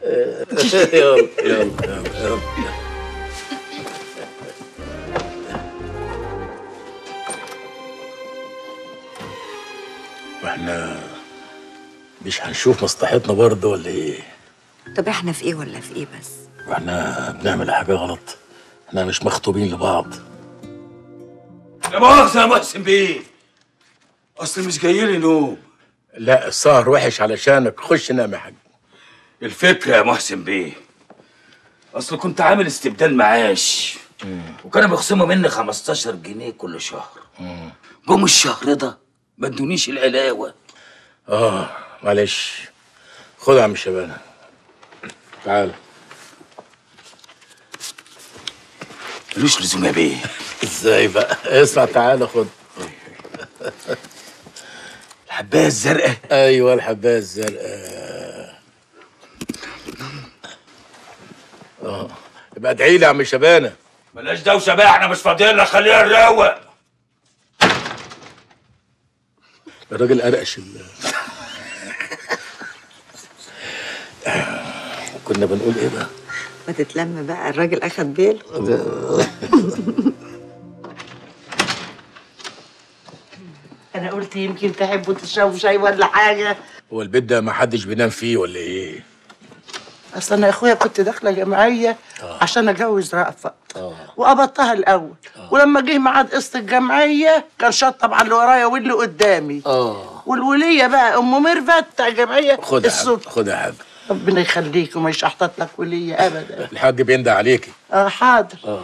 يلا يلا يلا يلا واحنا مش هنشوف مصلحتنا برضه ولا ايه؟ طب احنا في ايه ولا في ايه بس واحنا بنعمل حاجة غلط احنا مش مخطوبين لبعض لا مؤاخذة يا محسن بيه أصل مش جاي لي نوم لا السهر وحش علشانك خش نام يا حاج الفكرة يا محسن بيه أصل كنت عامل استبدال معاش وكانوا بيخصموا مني 15 جنيه كل شهر جم الشهر ده ما ادونيش العلاوة اه معلش خد يا عم شبانة تعال ملوش لزوم يا بيه ازاي بقى اسمع تعال خد الحباية الزرقاء ايوه الحبايه الزرقاء اه يبقى ادعي لي يا عم شبانه بلاش دوشة بقى احنا مش فاضيين لك خلينا نروق الراجل قرقش ال كنا بنقول ايه بقى؟ ما تتلم بقى الراجل اخد باله انا قلت يمكن تحبوا تشربوا شاي ولا حاجه هو البيت ده ما حدش بينام فيه ولا ايه؟ اصل انا يا اخويا كنت داخله جمعيه عشان اتجوز رأفت وقبضتها الاول ولما جه ميعاد قسط الجمعيه كان شطب على اللي ورايا واللي قدامي اه والوليه بقى ام ميرفت بتاع الجمعيه خد يا حاج الصبح خد يا حاج ربنا يخليك وما يشحطط لك وليه ابدا الحاج بيندى عليكي اه حاضر اه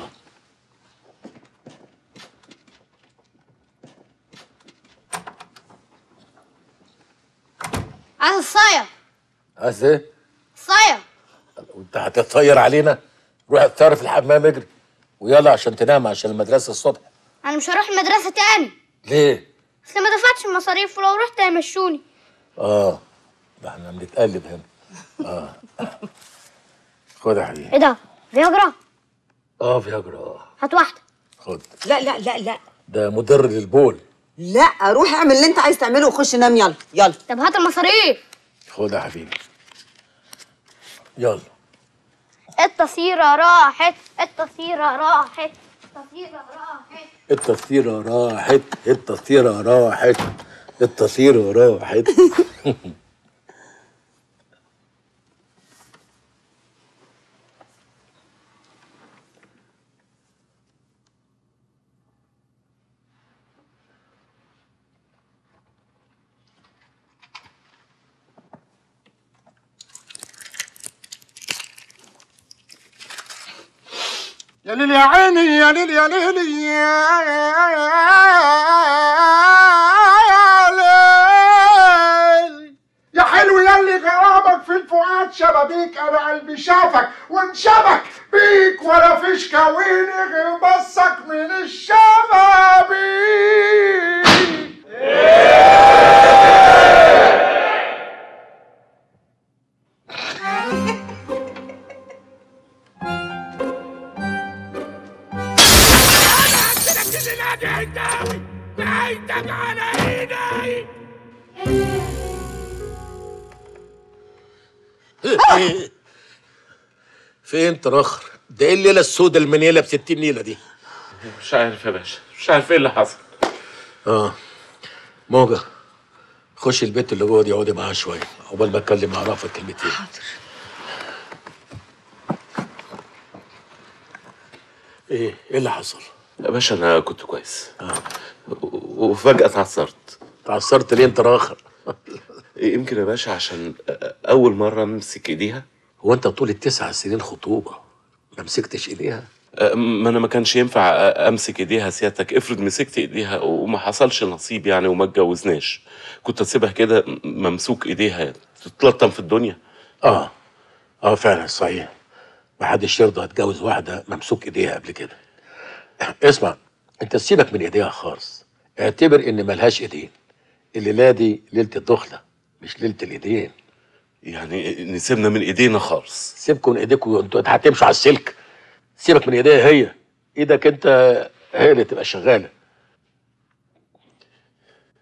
عايز الصايع عايز ايه؟ صايع وانت هتطير علينا؟ روح اتصرف في الحمام اجري ويلا عشان تنام عشان المدرسه الصبح انا مش هروح المدرسه تاني ليه؟ اصل ما دفعتش المصاريف ولو رحت هيمشوني اه ده احنا بنتقلب هنا اه خد يا حبيبي ايه ده فياجرا اه فياجرا اه هات واحده خد لا لا لا لا ده مضر للبول لا روح اعمل اللي انت عايز تعمله وخش نام يلا يلا طب هات المصاريف خد يا حبيبي يلا التصيرة راحت التصيرة راحت التصيرة راحت التصيرة راحت التصيرة راحت التصيرة راحت يا ليل يا عيني يا ليل يا ليل يا ليل يا حلو يا اللي غرامك في الفؤاد شبابيك انا قلبي شافك وانشبك بيك ولا فيش كويني غير بصك من الشبابيك فين تراخر ده ايه الليله السوداء المنيله ب 60 نيله دي مش عارف يا باشا مش عارف ايه اللي حصل اه موجة خش البيت اللي جوه دي اقعدي معاها شويه عقبال ما اتكلم مع رافض كلمتين حاضر ايه ايه اللي حصل؟ يا باشا انا كنت كويس و- وفجأة اتعثرت اتعثرت ليه انت راخر؟ يمكن يا باشا عشان اول مرة امسك ايديها هو انت طول التسع سنين خطوبه ما مسكتش ايديها؟ أه، ما انا ما كانش ينفع أ- امسك ايديها سيادتك افرض مسكت ايديها وما حصلش نصيب يعني وما اتجوزناش كنت اسيبها كده م- ممسوك ايديها تتلطم في الدنيا اه اه فعلا صحيح ما حدش يرضى يتجوز واحده ممسوك ايديها قبل كده اسمع انت سيبك من ايديها خالص اعتبر ان ملهاش ايدين الليله دي ليله الدخله مش ليله الايدين يعني نسيبنا من ايدينا خالص سيبكم من ايديكم وانتوا هتمشوا على السلك سيبك من ايديها هي ايدك انت هي اللي تبقى شغاله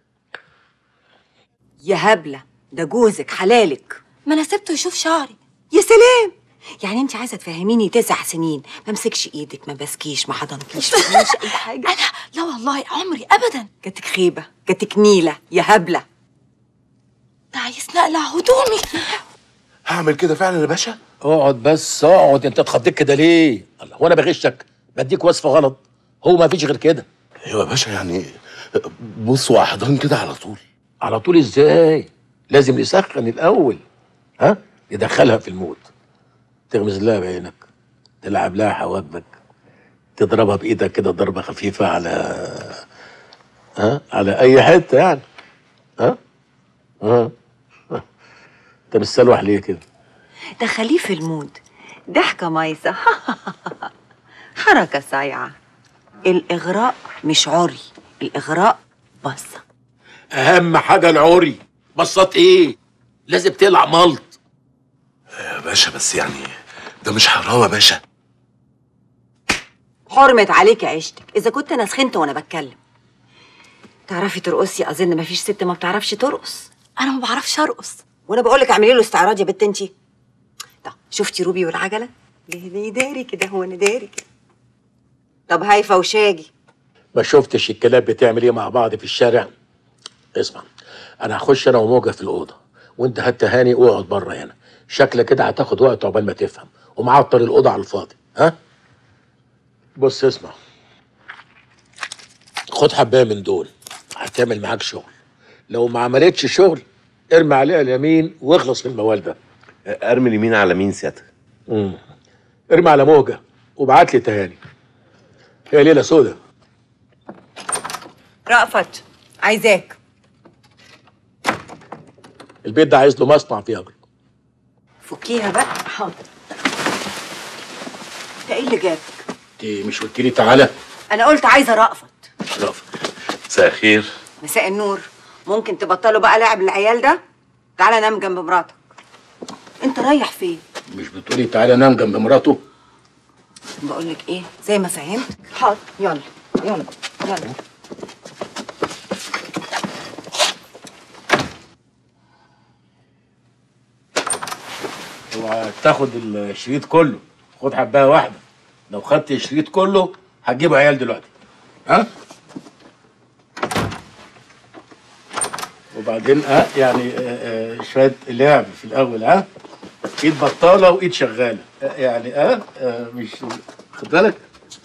يا هبله ده جوزك حلالك ما انا سبته يشوف شعري يا سلام يعني انت عايزه تفهميني تسع سنين ما امسكش ايدك ما بسكيش ما حضنكيش ما اعملش اي حاجه انا لا والله عمري ابدا جاتك خيبه جاتك نيله يا هبله ده عايز نقلع هدومي هعمل كده فعلا يا باشا اقعد بس اقعد انت اتخضيت كده ليه الله وانا بغشك بديك وصفه غلط هو ما فيش غير كده ايوه يا باشا يعني بص واحضان كده على طول على طول ازاي لازم نسخن الاول ها ندخلها في المود تغمز لها بعينك تلعب لها حواجبك تضربها بايدك كده ضربه خفيفه على ها على اي حته يعني ها ها انت مستلوح ليه كده دخليه في المود ضحكه مايسه حركه صايعه الاغراء مش عري الاغراء بصه اهم حاجه العري بصات ايه لازم تلعب ملط يا باشا بس يعني ده مش حرام يا باشا حرمت عليك عيشتك اذا كنت انا سخنت وانا بتكلم تعرفي ترقصي اظن مفيش ست ما بتعرفش ترقص انا ما بعرفش ارقص وانا بقول لك اعملي له استعراض يا بت انتي طب شفتي روبي والعجله ليه ليه داري كده هو انا داري كده طب هايفه وشاجي ما شفتش الكلاب بتعمل ايه مع بعض في الشارع اسمع انا هخش انا وموجه في الاوضه وانت هات هاني واقعد بره هنا شكلك كده هتاخد وقت عقبال ما تفهم ومعطل الاوضه على الفاضي ها بص اسمع خد حبايه من دول هتعمل معاك شغل لو ما عملتش شغل ارمي عليها اليمين واخلص من الموال ده ارمي اليمين على مين سيادتك مم. ارمي على موجه وابعت لي تهاني هي ليله سودا رأفت عايزاك البيت ده عايز له مصنع فيه اجر فكيها بقى حاضر انت ايه اللي جابك انت مش قلت لي تعالى انا قلت عايزه رأفت رافض مساء الخير مساء النور ممكن تبطلوا بقى لعب العيال ده تعالى نام جنب مراتك انت رايح فين مش بتقولي تعالى نام جنب مراته بقول لك ايه زي ما فهمت حاضر يلا يلا يلا اوعى تاخد الشريط كله خد حبايه واحده لو خدت الشريط كله هتجيب عيال دلوقتي ها وبعدين اه يعني آه آه شويه لعب في الاول ها ايد بطاله وايد شغاله آه يعني اه, آه مش خد بالك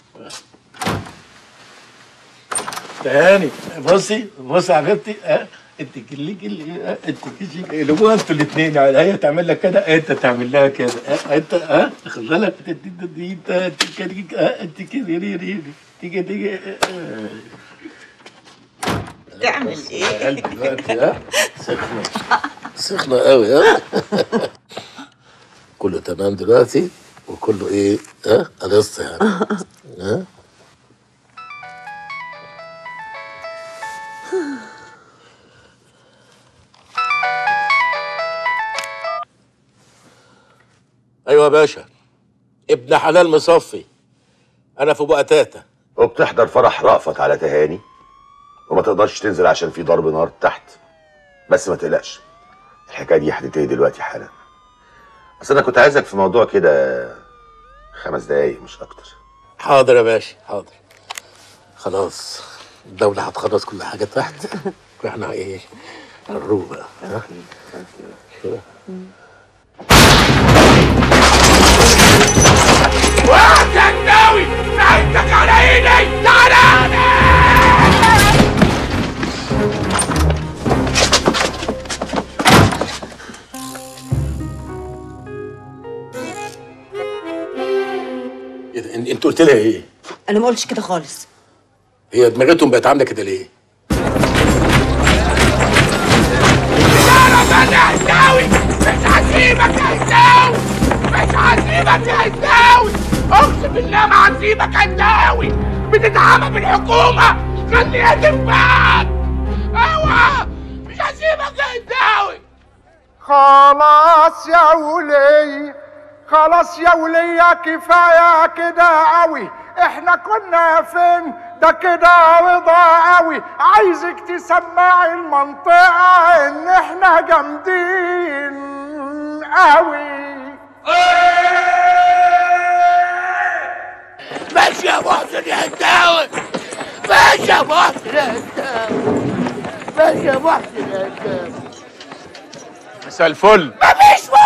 تهاني بصي بصي يا حبيبتي اه انت كلي كلي اه انت كلي قلبوها انتوا الاثنين يعني هي تعمل لك كده انت تعمل لها كده اه انت اه خد بالك انت انت انت انت كده اه انت كده ري ري تيجي تيجي اه تعمل يا قلبي دلوقتي ها سخنة سخنة قوي ها كله تمام دلوقتي وكله ايه ها قلصت يعني ها ايوه يا باشا ابن حلال مصفي انا في بقى تاتا وبتحضر فرح رأفت على تهاني وما تقدرش تنزل عشان في ضرب نار تحت بس ما تقلقش الحكايه دي هتنتهي دلوقتي حالا بس انا كنت عايزك في موضوع كده خمس دقايق مش اكتر حاضر يا باشا حاضر خلاص الدولة هتخلص كل حاجة تحت واحنا ايه هنروح بقى ها؟ كده. وهتناوي نهايتك على ايدي تعالى ايه ده؟ انت قلت لها ايه؟ انا ما قلتش كده خالص هي دماغتهم بقت عاملة كده ليه؟ انا هتناوي مش هسيبك يا هتناوي مش هسيبك يا هتناوي اقسم بالله ما هسيبك يا هتناوي بتتعامل بالحكومه خليها تنفعك اوعى مش هسيبك يا هتناوي خلاص يا ولي خلاص يا ولية كفاية كده قوي احنا كنا فين ده كده رضا قوي عايزك تسمعي المنطقة ان احنا جامدين قوي يا محسن يا هشام مساء الفل مفيش